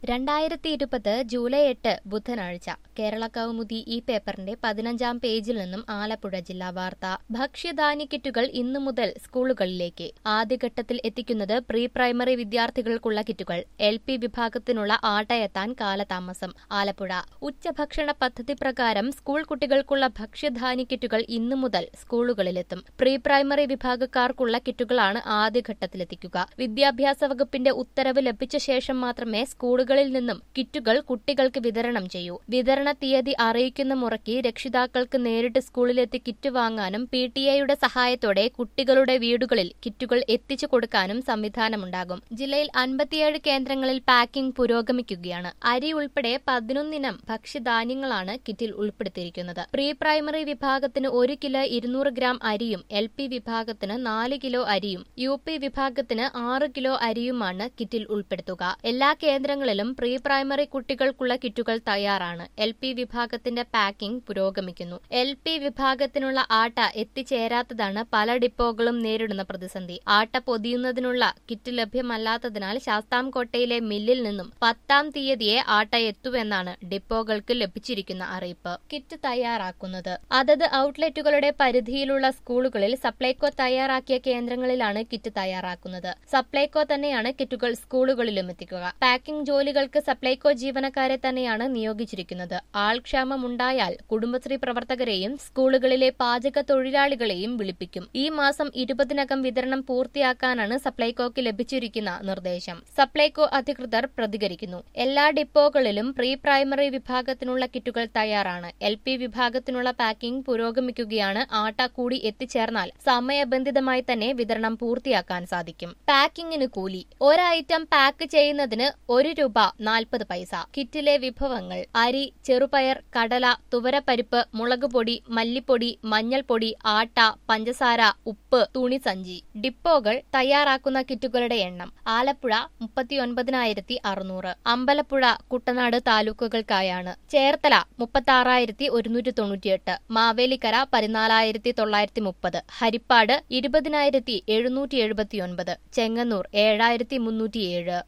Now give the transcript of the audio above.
രണ്ടായിരത്തി ഇരുപത് ജൂലൈ എട്ട് ബുധനാഴ്ച കേരള കൗമുദി ഈ പേപ്പറിന്റെ പതിനഞ്ചാം പേജിൽ നിന്നും ആലപ്പുഴ ജില്ലാ വാർത്ത ഭക്ഷ്യധാന്യ കിറ്റുകൾ ഇന്നു മുതൽ സ്കൂളുകളിലേക്ക് ആദ്യഘട്ടത്തിൽ എത്തിക്കുന്നത് പ്രീ പ്രൈമറി വിദ്യാർത്ഥികൾക്കുള്ള കിറ്റുകൾ എൽ പി വിഭാഗത്തിനുള്ള ആട്ട എത്താൻ കാലതാമസം ആലപ്പുഴ ഉച്ചഭക്ഷണ പദ്ധതി പ്രകാരം സ്കൂൾ കുട്ടികൾക്കുള്ള ഭക്ഷ്യധാന്യ കിറ്റുകൾ ഇന്നു മുതൽ സ്കൂളുകളിലെത്തും പ്രീ പ്രൈമറി വിഭാഗക്കാർക്കുള്ള കിറ്റുകളാണ് ആദ്യഘട്ടത്തിലെത്തിക്കുക വിദ്യാഭ്യാസ വകുപ്പിന്റെ ഉത്തരവ് ലഭിച്ച ശേഷം മാത്രമേ സ്കൂളുകളിൽ നിന്നും കിറ്റുകൾ കുട്ടികൾക്ക് വിതരണം ചെയ്യൂ വിതരണ തീയതി അറിയിക്കുന്ന മുറയ്ക്ക് രക്ഷിതാക്കൾക്ക് നേരിട്ട് സ്കൂളിലെത്തി കിറ്റ് വാങ്ങാനും പി ടി എയുടെ സഹായത്തോടെ കുട്ടികളുടെ വീടുകളിൽ കിറ്റുകൾ എത്തിച്ചു കൊടുക്കാനും സംവിധാനമുണ്ടാകും ജില്ലയിൽ അൻപത്തിയേഴ് കേന്ദ്രങ്ങളിൽ പാക്കിംഗ് പുരോഗമിക്കുകയാണ് അരി ഉൾപ്പെടെ പതിനൊന്നിനം ഭക്ഷ്യധാന്യങ്ങളാണ് കിറ്റിൽ ഉൾപ്പെടുത്തിയിരിക്കുന്നത് പ്രീ പ്രൈമറി വിഭാഗത്തിന് ഒരു കിലോ ഇരുന്നൂറ് ഗ്രാം അരിയും എൽ പി വിഭാഗത്തിന് നാല് കിലോ അരിയും യു പി വിഭാഗത്തിന് ആറ് കിലോ അരിയുമാണ് കിറ്റിൽ ഉൾപ്പെടുത്തുക എല്ലാ കേന്ദ്രങ്ങളിലും പ്രീ പ്രൈമറി കുട്ടികൾക്കുള്ള കിറ്റുകൾ തയ്യാറാണ് എൽ പി വിഭാഗത്തിന്റെ പാക്കിംഗ് പുരോഗമിക്കുന്നു എൽ പി വിഭാഗത്തിനുള്ള ആട്ട എത്തിച്ചേരാത്തതാണ് പല ഡിപ്പോകളും നേരിടുന്ന പ്രതിസന്ധി ആട്ട പൊതിയുന്നതിനുള്ള കിറ്റ് ലഭ്യമല്ലാത്തതിനാൽ ശാസ്താംകോട്ടയിലെ മില്ലിൽ നിന്നും പത്താം തീയതിയെ ആട്ട എത്തുവെന്നാണ് ഡിപ്പോകൾക്ക് ലഭിച്ചിരിക്കുന്ന അറിയിപ്പ് കിറ്റ് തയ്യാറാക്കുന്നത് അതത് ഔട്ട്ലെറ്റുകളുടെ പരിധിയിലുള്ള സ്കൂളുകളിൽ സപ്ലൈകോ തയ്യാറാക്കിയ കേന്ദ്രങ്ങളിലാണ് കിറ്റ് തയ്യാറാക്കുന്നത് സപ്ലൈകോ തന്നെയാണ് കിറ്റുകൾ സ്കൂളുകളിലും എത്തിക്കുക പാക്കിംഗ് ജോലികൾക്ക് സപ്ലൈകോ ജീവനക്കാരെ തന്നെയാണ് നിയോഗിച്ചിരിക്കുന്നത് ആൾക്ഷാമമുണ്ടായാൽ കുടുംബശ്രീ പ്രവർത്തകരെയും സ്കൂളുകളിലെ പാചക തൊഴിലാളികളെയും വിളിപ്പിക്കും ഈ മാസം ഇരുപതിനകം വിതരണം പൂർത്തിയാക്കാനാണ് സപ്ലൈകോക്ക് ലഭിച്ചിരിക്കുന്ന നിർദ്ദേശം സപ്ലൈകോ അധികൃതർ പ്രതികരിക്കുന്നു എല്ലാ ഡിപ്പോകളിലും പ്രീ പ്രൈമറി വിഭാഗത്തിനുള്ള കിറ്റുകൾ തയ്യാറാണ് എൽ പി വിഭാഗത്തിനുള്ള പാക്കിംഗ് പുരോഗമിക്കുകയാണ് ആട്ട കൂടി എത്തിച്ചേർന്നാൽ സമയബന്ധിതമായി തന്നെ വിതരണം പൂർത്തിയാക്കാൻ സാധിക്കും പാക്കിംഗിന് കൂലി ഒരൈറ്റം പാക്ക് ചെയ്യുന്നതിന് ഒരു രൂപ നാൽപ്പത് പൈസ കിറ്റിലെ വിഭവങ്ങൾ അരി ചെറുപയർ കടല തുവരപ്പരിപ്പ് മുളകുപൊടി മല്ലിപ്പൊടി മഞ്ഞൾപ്പൊടി ആട്ട പഞ്ചസാര ഉപ്പ് തുണിസഞ്ചി ഡിപ്പോകൾ തയ്യാറാക്കുന്ന കിറ്റുകളുടെ എണ്ണം ആലപ്പുഴ മുപ്പത്തിയൊൻപതിനായിരത്തി അറുന്നൂറ് അമ്പലപ്പുഴ കുട്ടനാട് താലൂക്കുകൾക്കായാണ് ചേർത്തല മുപ്പത്തി ആറായിരത്തി ഒരുന്നൂറ്റി തൊണ്ണൂറ്റിയെട്ട് മാവേലിക്കര പതിനാലായിരത്തി തൊള്ളായിരത്തി മുപ്പത് ഹരിപ്പാട് ഇരുപതിനായിരത്തി എഴുന്നൂറ്റി എഴുപത്തിയൊൻപത് ചെങ്ങന്നൂർ ഏഴായിരത്തി മുന്നൂറ്റിയേഴ്